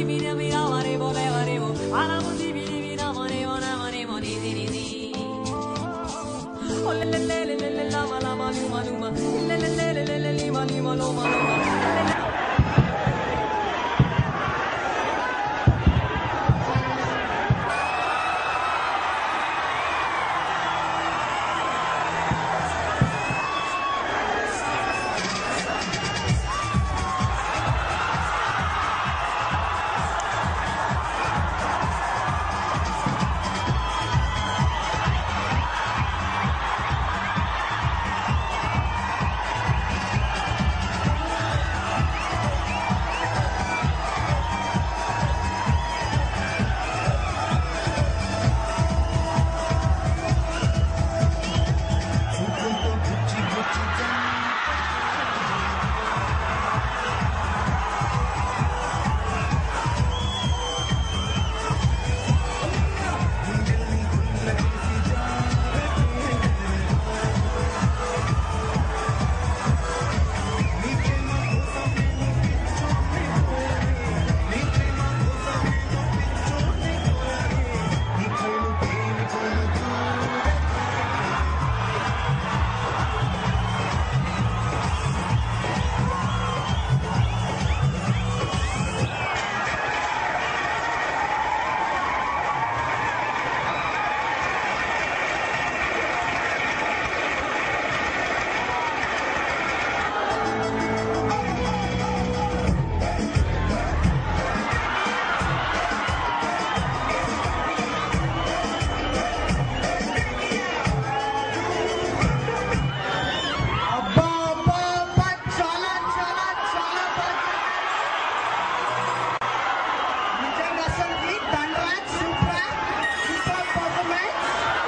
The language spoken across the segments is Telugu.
mire mira maremo le maremo ala musi mire mira maremo na maremo ni ni ni ni Oh le le le le le le la ma la ma lu ma lu ma le le le le le le li ma li ma lo ma lo ma le le అబ్బా అబ్బా అబ్బా చాలా చాలా చాలా బాగా నిజంగా అసలు ఈ ధనరాజ్ సూపర్ సూపర్ పర్ఫార్మెన్స్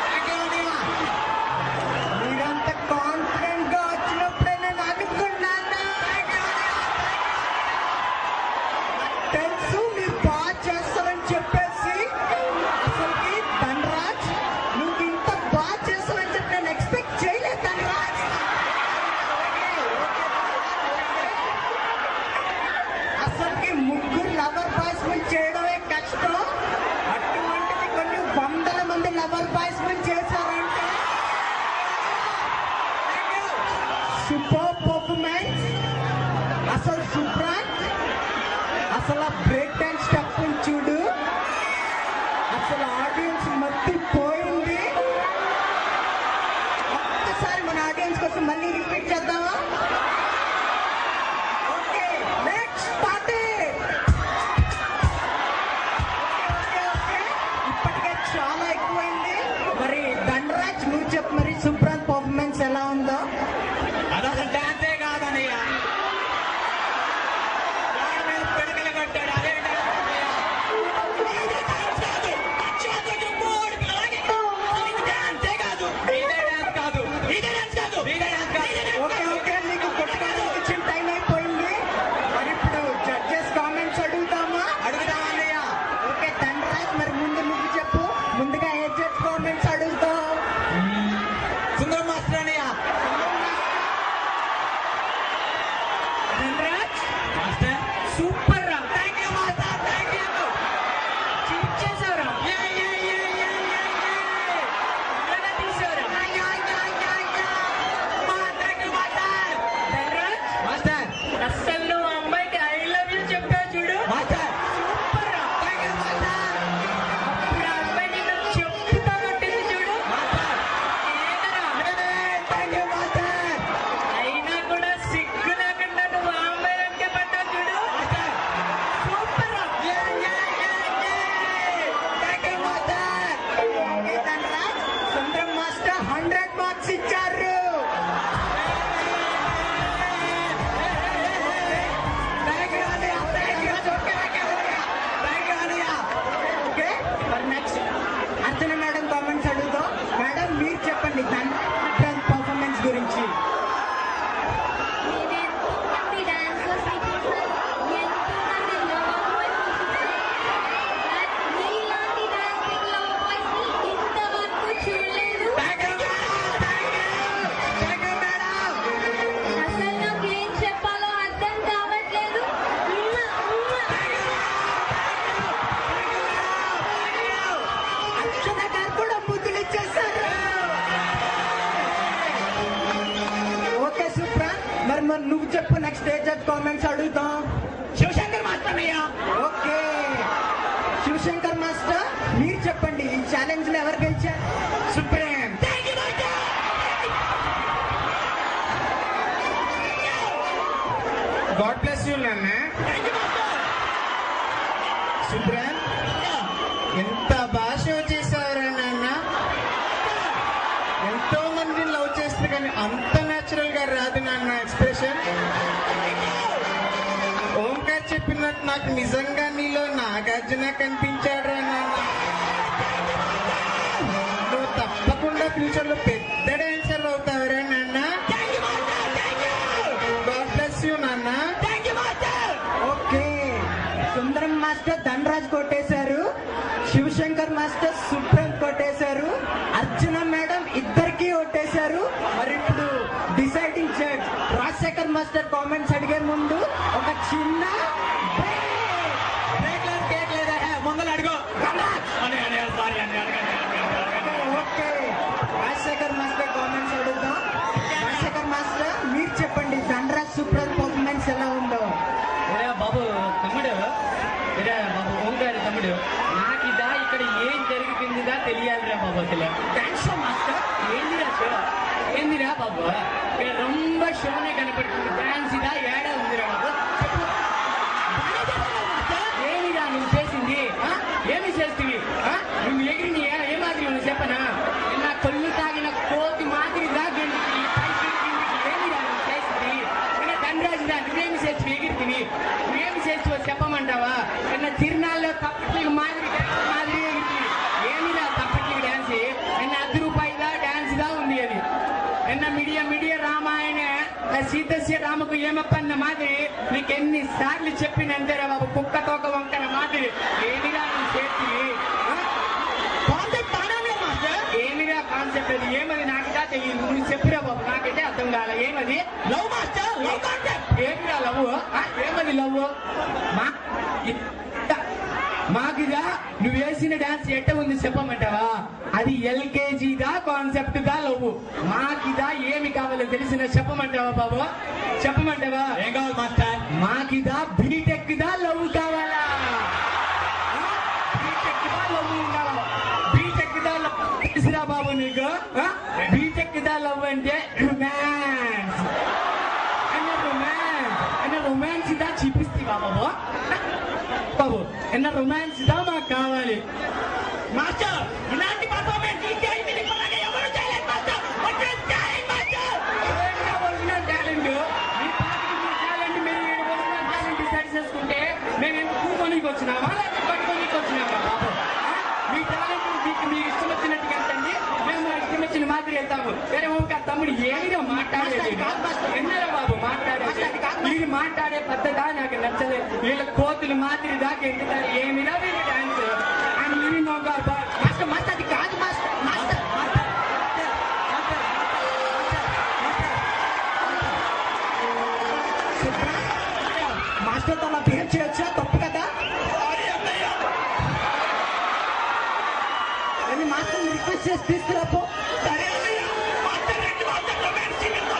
మీరంత కాన్ఫిడెంట్ గా వచ్చినప్పుడే నేను అనుకున్నాను తెలుసు మీరు బాగా చేస్తారని చెప్పేసి అసలుకి ధనరాజ్ నువ్వు ఇంత బాగా చేస్తావని చెప్పి నేను ఎక్స్పెక్ట్ చేయలేదు ధనరాజ్ అసలుకి ముగ్గురు లవర్ బాయ్స్ మీద చేయడమే కష్టం అటువంటిది కొన్ని వందల మంది లవర్ బాయ్స్ మీద చేశారంటే సూపర్ పర్ఫార్మెన్స్ అసలు సుప్రాంత్ అసలు బ్రేక్ డాన్స్ స్టెప్ చూడు అసలు ఆడియన్స్ మత్తి పోయింది ఒక్కసారి మన ఆడియన్స్ కోసం మళ్ళీ రిపీట్ చేద్దామా ఓకే నెక్స్ట్ పార్టీ ఇప్పటికే చాలా ఎక్కువైంది మరి దండరాజ్ నువ్వు చెప్పు మరి సుప్రాంత్ పర్ఫార్మెన్స్ ఎలా ఉందో అదొక డాన్సే కాదనయ్య పిడకలు కట్టాడు అదే డాన్స్ ధనరాజ్ కామెంట్స్ అడుగుతాం శివశంకర్ మాస్టర్ అయ్యా ఓకే శివశంకర్ మాస్టర్ మీరు చెప్పండి ఈ ఛాలెంజ్ లో ఎవరు గెలిచారు supreme thank you master God bless you నాన్న థ్యాంక్ యూ మాస్టర్ సుబ్రాన్ ఎంత భాష చేసావురా నాన్న ఎంతో మందిని లవ్ చేస్తే కానీ అంత న్యాచురల్ గా రాదు నాన్న ఎక్స్ప్రెషన్ ఓంకార్ చెప్పినట్టు నాకు నిజంగా నీలో నాగార్జున కనిపించాడు రా నాన్న నువ్వు తప్పకుండా ఫ్యూచర్ లో పెద్ద డాన్సర్ అవుతావురా నాన్న thank you master thank you God bless you నాన్న thank you master okay Sundaram master Dhanraj కొట్టేశారు శివశంకర్ మాస్టర్ సుప్రీం కొట్టేశారు అర్జున మేడం ఇద్దరికి కొట్టేశారు మరి ఇప్పుడు deciding judge Rajasekhar master comments అడిగే ముందు ఒక చిన్న break. బ్రేక్ లేదు కేక్ లేదా హే, ముంగలు అడుగు అని అని సారీ అని అడగండి ఓకే రాజశేఖర్ మాస్టర్ కామెంట్స్ అడుగుదాం రాజశేఖర్ మాస్టర్ మీరు చెప్పండి ధనరాజ్ సుప్రీం పర్ఫార్మెన్స్ ఎలా ఉందో ఒరే బాబు తమ్ముడు ఒరే బాబు ఓంకారి తమ్ముడు నాకు ఇదా ఇక్కడ ఏం జరుగుతుందిదా తెలియాలిరా బాబు అసలు థ్యాంక్స్ మాస్టర్ ఏందిరా షో ఏందిరా బాబు ఇక్కడ రొంబ షోనే కనపడుతుంది డాన్స్ ఇదా ఏడా ఉందిరా బాబు చెప్పు. ఏమిరా నువ్వు చేసింది ఆ? ఏమి చేస్తుంది ఆ? నువ్వు ఎగిరిని ఏ- ఏ మాదిరి నువ్వు చెప్పనా నా కళ్ళు తాగిన కోతి మాదిరిగా గెంటికి పైకి కిందికి ఏమిరా నువ్వు చేసింది నిన్న ధనరాజురా నువ్వేమి చేసి ఎగిరితివి నువ్వేమి చేసి చెప్పమంటావా నిన్న తిరునాళ్ళలో తప్పట్లకి మాదిరి డాన్స్ మాదిరి ఎగిరితివి ఏమిరా తప్పట్లకి డాన్స్ నిన్న అర్ధ రూపాయిదా డాన్స్ దా ఉంది అది నిన్న మిడియ మిడియ రామాయణ సీతస్య రామకు ఏమప్పన్న మాదిరి నీకు ఎన్ని సార్లు చెప్పినంతేరా బాబు కుక్క తోక వంకర మాదిరి ఏమిరా నువ్వు చేతివి ఆ? కాన్సెప్ట్ బాగానే మాస్టర్ ఏమిరా కాన్సెప్ట్ అది ఏమది నాకుగా తెలియదు నువ్వు చెప్పురా బాబు నాకైతే అర్థం కాల ఏమది లవ్ మాస్టర్ లవ్ కాన్సెప్ట్ ఏమిరా లవ్ ఏమది లవ్ మా ఇట్ట. మాకిదా నువ్వు వేసిన డాన్స్ ఎట్ట ఉంది చెప్పమంటావా అది ఎల్కేజీ దా కాన్సెప్ట్ దా లవ్ మాకిదా ఏమి కావాలో తెలిసిన చెప్పమంటావా బాబు చెప్పమంటావా ఏం కావాలి మాస్టర్ మాకిదా బీటెక్ దా లవ్ కావాలా బీటెక్ దా లవ్ కావాలా బీటెక్ దా లవ్ తెలుసురా బాబు నీకు బీటెక్ దా లవ్ అంటే రొమాన్స్ అన్న రొమాన్స్ అన్న రొమాన్స్ దా చూపిస్తావా బాబు బాబు అన్న రొమాన్స్ దా మాకు కావాలి మాస్టర్ ఇలాంటి పర్ఫార్మెన్స్ ఈ స్టేజ్ మీద ఇప్పటిదాకా ఎవరు చేయలేదు మాస్టర్ ఒరిజినల్ టాలెంట్ మాస్టర్ ఎవరైనా ఒరిజినల్ టాలెంట్ మీ పార్టీకి మీ టాలెంట్ మీరు ఈడ ఒరిజినల్ టాలెంట్ సెట్ చేసుకుంటే మేము ఎందుకు కూకోనికి వచ్చినామా లేకపోతే పట్టుకోనికి వచ్చినామా బాబు ఆ? మీ టాలెంట్ మీకు మీకు ఇష్టం వచ్చినట్టు వెళ్తండి మేము మా ఇష్టం వచ్చిన మాదిరి వెళ్తాము వేరే ఓంకా తమ్ముడు ఏమిగా మాట్లాడేది ఎన్నరా బాబు మాట్లాడేది వీళ్ళు మాట్లాడే పద్ధత నాకు నచ్చలేదు వీళ్ళ కోతులు మాదిరి దాకా ఎందుకంటే ఏమిరా వీళ్ళ డాన్స్ అని ఇది నొక్క మాస్టర్ మాస్టర్ అది కాదు మాస్టర్ మాస్టర్ మాస్టర్ మాస్టర్ తో అలా బిహేవ్ చేయొచ్చా తప్పు కదా వెళ్ళి మాస్టర్ రిక్వెస్ట్ చేసి తీసుకురాపో సరే అన్నయ్య మాస్టర్ రెండు మాస్టర్ రొమాన్స్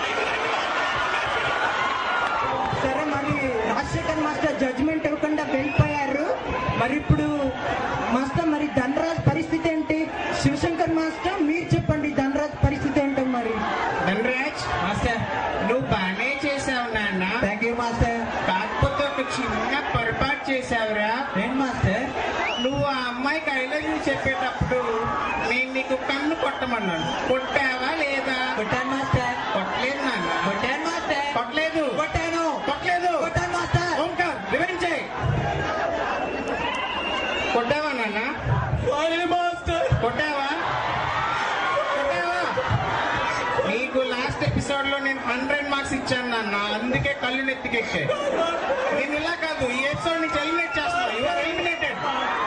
సరే మరి రాజశేఖర్ మాస్టర్ జడ్జిమెంట్ ఇవ్వకుండా వెళ్ళిపోయారు మరి ఇప్పుడు మాస్టర్ మరి ధనరాజ్ పరిస్థితి ఏంటి శివశంకర్ మాస్టర్ మీరు చెప్పండి ధనరాజ్ పరిస్థితి ఏంటో మరి ధనరాజ్ మాస్టర్ నువ్వు బాగానే చేసావు నాన్న థ్యాంక్ యూ మాస్టర్ కాకపోతే ఒక చిన్న పొరపాటు చేసావురా ఏం మాస్టర్ నువ్వు ఆ అమ్మాయికి ఐ లవ్ యూ చెప్పేటప్పుడు నేను నీకు కన్ను కొట్టమన్నాను కొట్టావా లేదా కొట్టాను మాస్టర్ కొట్టలేదు నాన్న కొట్టాను మాస్టర్ కొట్టలేదు కొట్టాను కొట్టలేదు కొట్టాను మాస్టర్ ఓంకార్ రివెంజ్ చేయి కొట్టావా నాన్న సారీ మాస్టర్ కొట్టావా కొట్టావా నీకు లాస్ట్ ఎపిసోడ్ లో నేను హండ్రెడ్ మార్క్స్ ఇచ్చాను నాన్న అందుకే కళ్ళు నెత్తికెక్కాయి నేను ఇలా కాదు ఈ ఎపిసోడ్ నుంచి ఎలిమినేట్ చేస్తాను యువర్ ఎలిమినేటెడ్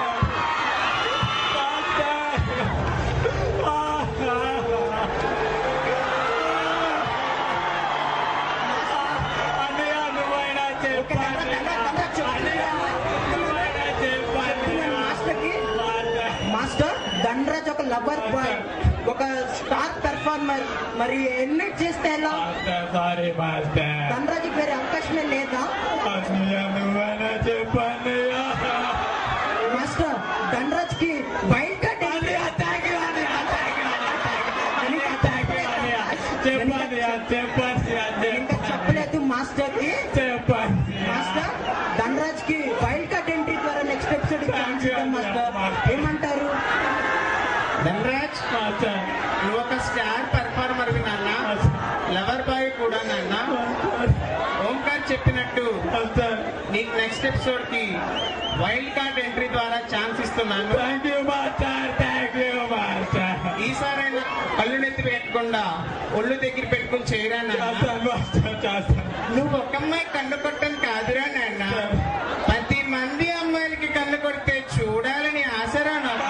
అన్నయ్య నువ్వైనా చెప్పండి అన్నయ్య నువ్వైనా చెప్పండి మాస్టర్ కి మాస్టర్ ధనరాజ్ ఒక లవర్ బాయ్ ఒక స్టార్ పెర్ఫార్మర్ మరి ఎన్ని చేస్తే ఎలా సారీ మాస్టర్ ధనరాజ్ వేరే అవకాశమే లేదా అన్నయ్య నువ్వైనా చెప్పన్నయ్య మాస్టర్ ధనరాజ్ కి వైల్డ్ కార్డ్ అన్నయ్య థ్యాంక్ యూ అన్నయ్య థ్యాంక్ యూ అన్నయ్య థ్యాంక్ యూ అన్నయ్య చెప్పన్నయ్య చెప్పన్నయ్య ఇంకా చెప్పలేదు మాస్టర్ కి చెప్పన్నయ్య మాస్టర్ ధనరాజ్ కి వైల్డ్ కార్డ్ ఎంట్రీ ద్వారా నెక్స్ట్ ఎపిసోడ్ ఛాన్స్ ఇద్దాం మాస్టర్ ఏమంటారు ధనరాజ్ మాస్టర్ నువ్వు ఒక స్టార్ పెర్ఫార్మర్ నాన్న లవర్ బాయ్ కూడా నాన్న ఓంకార్ చెప్పినట్టు మాస్టర్ నీకు నెక్స్ట్ ఎపిసోడ్ కి వైల్డ్ కార్డ్ ఎంట్రీ ద్వారా ఛాన్స్ ఇస్తున్నాను thank you master thank you master ఈసారైనా కళ్ళు నెత్తి పెట్టకుండా ఒళ్ళు దగ్గర పెట్టుకుని చేయరా నాన్న చేస్తాను మాస్టర్ చేస్తాను నువ్వు ఒక అమ్మాయి కన్ను కొట్టం కాదురా నాన్న పది మంది అమ్మాయిలకి కన్ను కొడితే చూడాలని ఆశరా నాకు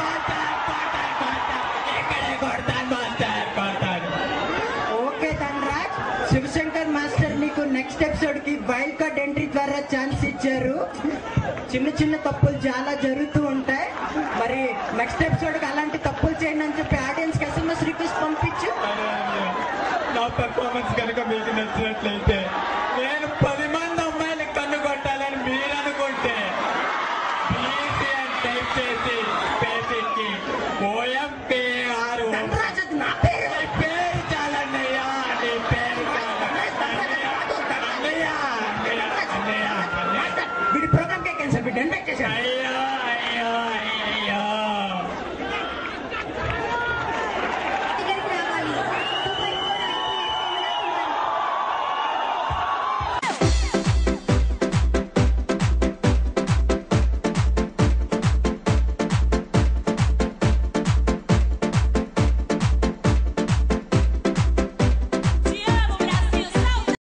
ఓకే ధనరాజ్ శివశంకర్ మాస్టర్ నీకు నెక్స్ట్ ఎపిసోడ్ కి వైల్డ్ కార్డ్ ఎంట్రీ ద్వారా ఛాన్స్ ఇచ్చారు చిన్న చిన్న తప్పులు చాలా జరుగుతూ ఉంటాయి మరి నెక్స్ట్ ఎపిసోడ్ కి అలాంటి తప్పులు చేయండి అని చెప్పి ఆడియన్స్ కి ఎస్ఎంఎస్ రిక్వెస్ట్ పంపించు నా పెర్ఫార్మెన్స్ కనుక మీకు నచ్చినట్లయితే నేను పది మంది అమ్మాయిలు కన్ను కొట్టాలని మీరు అనుకుంటే బీసీ అని టైప్ చేసి పేజీకి ఓఎంపీఆర్ ధనరాజ్ అది నా పేరు నీ పేరు చాలన్నయ్యా నీ పేరు చాలు అన్నయ్య అన్నయ్య అన్నయ్య అన్నయ్య వీడి ప్రోగ్రామ్ కే క్యాన్సల్ పెట్టండి